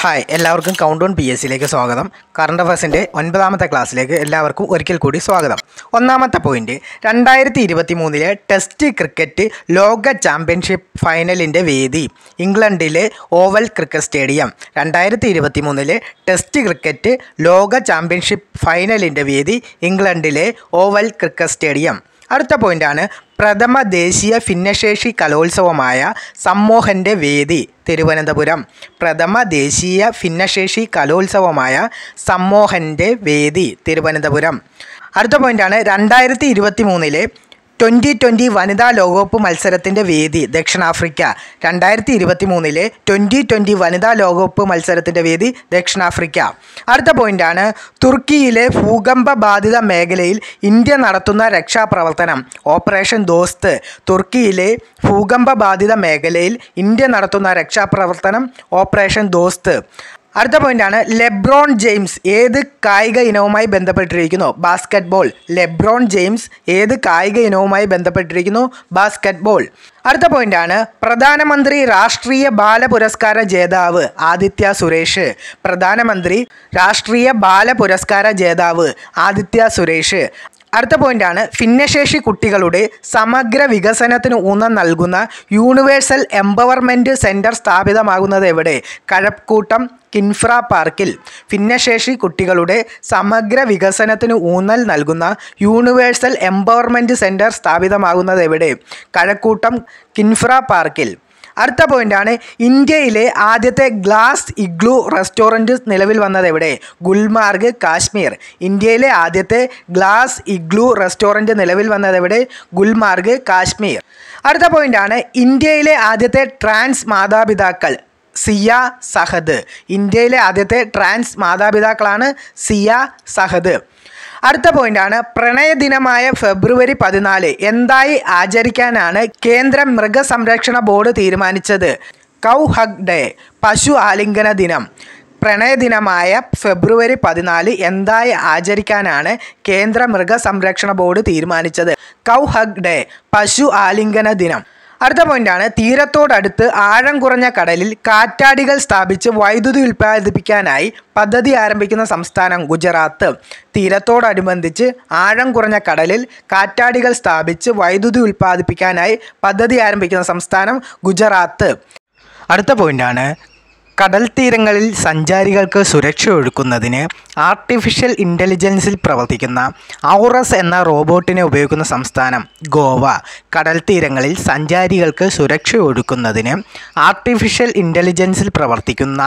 hi എല്ലാവർക്കും count down P S സിയിലേക്ക് സ്വാഗതം കറണ്ട് അഫയേഴ്സിൻ്റെ ഒൻപതാമത്തെ ക്ലാസ്സിലേക്ക് എല്ലാവർക്കും ഒരിക്കൽ കൂടി സ്വാഗതം ഒന്നാമത്തെ പോയിന്റ് രണ്ടായിരത്തി ഇരുപത്തി മൂന്നിലെ ടെസ്റ്റ് ക്രിക്കറ്റ് ലോക ചാമ്പ്യൻഷിപ്പ് ഫൈനലിൻ്റെ വേദി ഇംഗ്ലണ്ടിലെ ഓവൽ ക്രിക്കറ്റ് സ്റ്റേഡിയം രണ്ടായിരത്തി ഇരുപത്തി മൂന്നിലെ ടെസ്റ്റ് ക്രിക്കറ്റ് ലോക ചാമ്പ്യൻഷിപ്പ് ഫൈനലിൻ്റെ വേദി ഇംഗ്ലണ്ടിലെ ഓവൽ ക്രിക്കറ്റ് സ്റ്റേഡിയം അടുത്ത പോയിന്റാണ് പ്രഥമ ദേശീയ ഭിന്നശേഷി കലോത്സവമായ സമ്മോഹൻ്റെ വേദി തിരുവനന്തപുരം പ്രഥമ ദേശീയ ഭിന്നശേഷി കലോത്സവമായ സമ്മോഹൻ്റെ വേദി തിരുവനന്തപുരം അടുത്ത പോയിന്റാണ് രണ്ടായിരത്തി ഇരുപത്തി മൂന്നിലെ ട്വൻ്റി ട്വൻ്റി വനിതാ ലോകകപ്പ് മത്സരത്തിൻ്റെ വേദി ദക്ഷിണാഫ്രിക്ക രണ്ടായിരത്തി ഇരുപത്തി മൂന്നിലെ ട്വൻ്റി ട്വൻ്റി വനിതാ ലോകകപ്പ് മത്സരത്തിൻ്റെ വേദി ദക്ഷിണാഫ്രിക്ക അടുത്ത പോയിന്റാണ് തുർക്കിയിലെ ഭൂകമ്പ ബാധിത മേഖലയിൽ ഇന്ത്യ നടത്തുന്ന രക്ഷാപ്രവർത്തനം ഓപ്പറേഷൻ ദോസ്ത് തുർക്കിയിലെ ഭൂകമ്പ ബാധിത മേഖലയിൽ ഇന്ത്യ നടത്തുന്ന രക്ഷാപ്രവർത്തനം ഓപ്പറേഷൻ ദോസ്ത് അടുത്ത പോയിന്റാണ് ലെബ്രോൺ ജെയിംസ് ഏത് കായിക ഇനവുമായി ബന്ധപ്പെട്ടിരിക്കുന്നു ബാസ്ക്കറ്റ് ബോൾ ലെബ്രോൺ ജെയിംസ് ഏത് കായിക ഇനവുമായി ബന്ധപ്പെട്ടിരിക്കുന്നു ബാസ്ക്കറ്റ് ബോൾ അടുത്ത പോയിന്റാണ് പ്രധാനമന്ത്രി രാഷ്ട്രീയ ബാല പുരസ്കാര ജേതാവ് ആദിത്യ സുരേഷ് പ്രധാനമന്ത്രി രാഷ്ട്രീയ ബാല പുരസ്കാര ജേതാവ് ആദിത്യ സുരേഷ് അടുത്ത പോയിന്റാണ് ഭിന്നശേഷി കുട്ടികളുടെ സമഗ്ര വികസനത്തിന് ഊന്നൽ നൽകുന്ന യൂണിവേഴ്സൽ എംപവർമെൻറ്റ് സെൻറ്റർ സ്ഥാപിതമാകുന്നത് എവിടെ കഴക്കൂട്ടം കിൻഫ്ര പാർക്കിൽ ഭിന്നശേഷി കുട്ടികളുടെ സമഗ്ര വികസനത്തിന് ഊന്നൽ നൽകുന്ന യൂണിവേഴ്സൽ എംപവർമെൻറ്റ് സെൻറ്റർ സ്ഥാപിതമാകുന്നത് എവിടെ കഴക്കൂട്ടം കിൻഫ്ര പാർക്കിൽ അടുത്ത പോയിന്റാണ് ഇന്ത്യയിലെ ആദ്യത്തെ ഗ്ലാസ് ഇഗ്ലു റെസ്റ്റോറൻറ്റ് നിലവിൽ വന്നത് എവിടെ ഗുൽമാർഗ് കാശ്മീർ ഇന്ത്യയിലെ ആദ്യത്തെ ഗ്ലാസ് ഇഗ്ലു റെസ്റ്റോറൻറ്റ് നിലവിൽ വന്നത് എവിടെ ഗുൽമാർഗ് കാശ്മീർ അടുത്ത പോയിന്റാണ് ഇന്ത്യയിലെ ആദ്യത്തെ ട്രാൻസ് മാതാപിതാക്കൾ സിയ സഹദ് ഇന്ത്യയിലെ ആദ്യത്തെ ട്രാൻസ് മാതാപിതാക്കളാണ് സിയ സഹദ് അടുത്ത പോയിന്റാണ് പ്രണയദിനമായ ഫെബ്രുവരി പതിനാല് എന്തായി ആചരിക്കാനാണ് കേന്ദ്ര മൃഗസംരക്ഷണ ബോർഡ് തീരുമാനിച്ചത് കൗ ഹഗ് ഡേ പശു ആലിംഗന ദിനം പ്രണയദിനമായ ഫെബ്രുവരി പതിനാല് എന്തായി ആചരിക്കാനാണ് കേന്ദ്ര മൃഗസംരക്ഷണ ബോർഡ് തീരുമാനിച്ചത് കൗ ഹഗ് ഡേ പശു ആലിംഗന ദിനം അടുത്ത പോയിന്റാണ് തീരത്തോടടുത്ത് ആഴം കുറഞ്ഞ കടലിൽ കാറ്റാടികൾ സ്ഥാപിച്ച് വൈദ്യുതി ഉൽപ്പാദിപ്പിക്കാനായി പദ്ധതി ആരംഭിക്കുന്ന സംസ്ഥാനം ഗുജറാത്ത് തീരത്തോടനുബന്ധിച്ച് ആഴം കുറഞ്ഞ കടലിൽ കാറ്റാടികൾ സ്ഥാപിച്ച് വൈദ്യുതി ഉൽപ്പാദിപ്പിക്കാനായി പദ്ധതി ആരംഭിക്കുന്ന സംസ്ഥാനം ഗുജറാത്ത് അടുത്ത പോയിന്റാണ് കടൽ തീരങ്ങളിൽ സഞ്ചാരികൾക്ക് സുരക്ഷ ഒരുക്കുന്നതിന് ആർട്ടിഫിഷ്യൽ ഇൻ്റലിജൻസിൽ പ്രവർത്തിക്കുന്ന ഔറസ് എന്ന റോബോട്ടിനെ ഉപയോഗിക്കുന്ന സംസ്ഥാനം ഗോവ കടൽ തീരങ്ങളിൽ സഞ്ചാരികൾക്ക് സുരക്ഷ ഒരുക്കുന്നതിന് ആർട്ടിഫിഷ്യൽ ഇൻ്റലിജൻസിൽ പ്രവർത്തിക്കുന്ന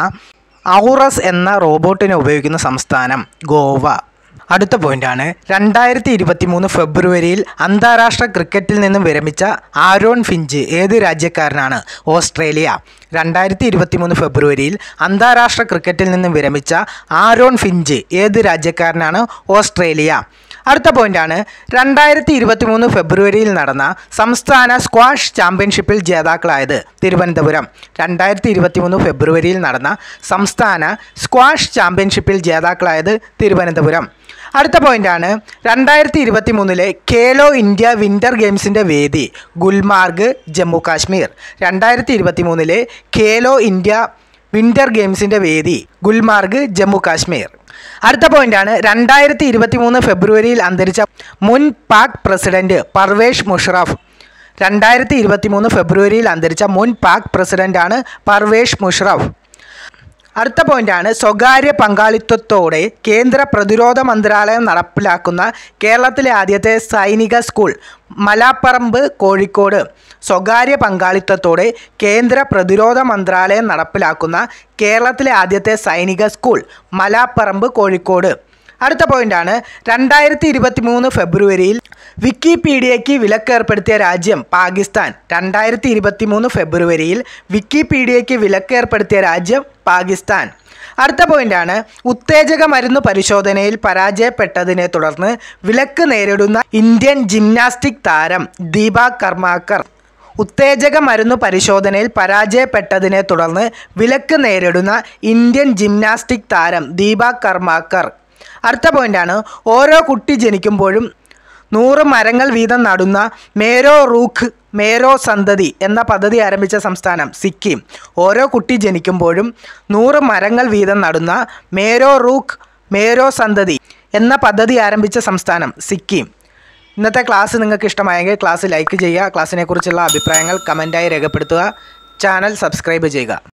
ഔറസ് എന്ന റോബോട്ടിനെ ഉപയോഗിക്കുന്ന സംസ്ഥാനം ഗോവ അടുത്ത പോയിന്റാണ് രണ്ടായിരത്തി ഇരുപത്തി മൂന്ന് ഫെബ്രുവരിയിൽ അന്താരാഷ്ട്ര ക്രിക്കറ്റിൽ നിന്നും വിരമിച്ച ആരോൺ ഫിഞ്ച് ഏത് രാജ്യക്കാരനാണ് ഓസ്ട്രേലിയ രണ്ടായിരത്തി ഇരുപത്തി മൂന്ന് ഫെബ്രുവരിയിൽ അന്താരാഷ്ട്ര ക്രിക്കറ്റിൽ നിന്നും വിരമിച്ച ആരോൺ ഫിഞ്ച് ഏത് രാജ്യക്കാരനാണ് ഓസ്ട്രേലിയ അടുത്ത പോയിന്റാണ് രണ്ടായിരത്തി ഇരുപത്തി മൂന്ന് ഫെബ്രുവരിയിൽ നടന്ന സംസ്ഥാന സ്ക്വാഷ് ചാമ്പ്യൻഷിപ്പിൽ ജേതാക്കളായത് തിരുവനന്തപുരം രണ്ടായിരത്തി ഇരുപത്തി മൂന്ന് ഫെബ്രുവരിയിൽ നടന്ന സംസ്ഥാന സ്ക്വാഷ് ചാമ്പ്യൻഷിപ്പിൽ ജേതാക്കളായത് തിരുവനന്തപുരം അടുത്ത പോയിന്റാണ് രണ്ടായിരത്തി ഇരുപത്തി മൂന്നിലെ ഖേലോ ഇന്ത്യ വിൻ്റർ ഗെയിംസിൻ്റെ വേദി ഗുൽമാർഗ് ജമ്മു കാശ്മീർ രണ്ടായിരത്തി ഇരുപത്തി മൂന്നിലെ ഖേലോ ഇന്ത്യ വിൻ്റർ ഗെയിംസിൻ്റെ വേദി ഗുൽമാർഗ് ജമ്മു കാശ്മീർ അടുത്ത പോയിന്റാണ് രണ്ടായിരത്തി ഇരുപത്തി മൂന്ന് ഫെബ്രുവരിയിൽ അന്തരിച്ച മുൻ പാക് പ്രസിഡന്റ് പർവേഷ് മുഷറഫ് രണ്ടായിരത്തി ഇരുപത്തി മൂന്ന് ഫെബ്രുവരിയിൽ അന്തരിച്ച മുൻ പാക് പ്രസിഡന്റാണ് പർവേഷ് മുഷറഫ് അടുത്ത പോയിന്റാണ് സ്വകാര്യ പങ്കാളിത്തത്തോടെ കേന്ദ്ര പ്രതിരോധ മന്ത്രാലയം നടപ്പിലാക്കുന്ന കേരളത്തിലെ ആദ്യത്തെ സൈനിക സ്കൂൾ മലാപ്പറമ്പ് കോഴിക്കോട് സ്വകാര്യ പങ്കാളിത്തത്തോടെ കേന്ദ്ര പ്രതിരോധ മന്ത്രാലയം നടപ്പിലാക്കുന്ന കേരളത്തിലെ ആദ്യത്തെ സൈനിക സ്കൂൾ മലാപ്പറമ്പ് കോഴിക്കോട് അടുത്ത പോയിന്റാണ് രണ്ടായിരത്തി ഇരുപത്തി മൂന്ന് ഫെബ്രുവരിയിൽ വിക്കിപീഡിയയ്ക്ക് വിലക്കേർപ്പെടുത്തിയ രാജ്യം പാകിസ്ഥാൻ രണ്ടായിരത്തി ഇരുപത്തി മൂന്ന് ഫെബ്രുവരിയിൽ വിക്കിപീഡിയയ്ക്ക് വിലക്കേർപ്പെടുത്തിയ രാജ്യം പാകിസ്ഥാൻ അടുത്ത പോയിന്റാണ് ഉത്തേജക മരുന്ന് പരിശോധനയിൽ പരാജയപ്പെട്ടതിനെ തുടർന്ന് വിലക്ക് നേരിടുന്ന ഇന്ത്യൻ ജിംനാസ്റ്റിക് താരം ദീപ കർമാക്കർ ഉത്തേജക മരുന്ന് പരിശോധനയിൽ പരാജയപ്പെട്ടതിനെ തുടർന്ന് വിലക്ക് നേരിടുന്ന ഇന്ത്യൻ ജിംനാസ്റ്റിക് താരം ദീപ കർമാക്കർ അടുത്ത പോയിന്റാണ് ഓരോ കുട്ടി ജനിക്കുമ്പോഴും നൂറ് മരങ്ങൾ വീതം നടുന്ന മേരോ റൂഖ് മേരോ സന്തതി എന്ന പദ്ധതി ആരംഭിച്ച സംസ്ഥാനം സിക്കിം ഓരോ കുട്ടി ജനിക്കുമ്പോഴും നൂറ് മരങ്ങൾ വീതം നടുന്ന മേരോ റൂക്ക് മേരോ സന്തതി എന്ന പദ്ധതി ആരംഭിച്ച സംസ്ഥാനം സിക്കിം ഇന്നത്തെ ക്ലാസ് നിങ്ങൾക്ക് ഇഷ്ടമായെങ്കിൽ ക്ലാസ് ലൈക്ക് ചെയ്യുക ക്ലാസ്സിനെക്കുറിച്ചുള്ള അഭിപ്രായങ്ങൾ കമൻറ്റായി രേഖപ്പെടുത്തുക ചാനൽ സബ്സ്ക്രൈബ് ചെയ്യുക